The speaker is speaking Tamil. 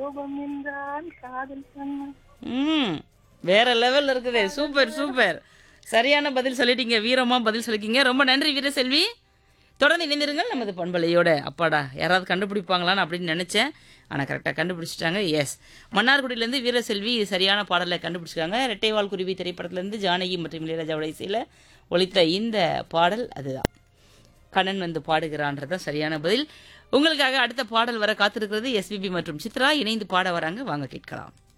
கோபம் என்றால் காதல் சொன்ன ம் வேற லெவல்ல இருக்குது சூப்பர் சூப்பர் சரியான பதில் சொல்லிட்டீங்க வீரமா பதில் சொல்லிட்டீங்க ரொம்ப நன்றி வீரசெல்வி தொடர்ந்து இணைந்திருங்கள் நமது பண்பலையோட அப்பாடா யாராவது கண்டுபிடிப்பாங்களான்னு அப்படின்னு நினைச்சேன் ஆனால் கரெக்டாக கண்டுபிடிச்சிட்டாங்க எஸ் மன்னார்குடியிலேருந்து வீரசெல்வி சரியான பாடலை கண்டுபிடிச்சிருக்காங்க ரெட்டைவால் குருவி திரைப்படத்திலேருந்து ஜானகி மற்றும் இளையராஜாவோட இசையில் ஒலித்த இந்த பாடல் அதுதான் கண்ணன் வந்து பாடுகிறான்றது தான் சரியான பதில் உங்களுக்காக அடுத்த பாடல் வர காத்திருக்கிறது எஸ்பிபி மற்றும் சித்ரா இணைந்து பாட வராங்க வாங்க கேட்கலாம்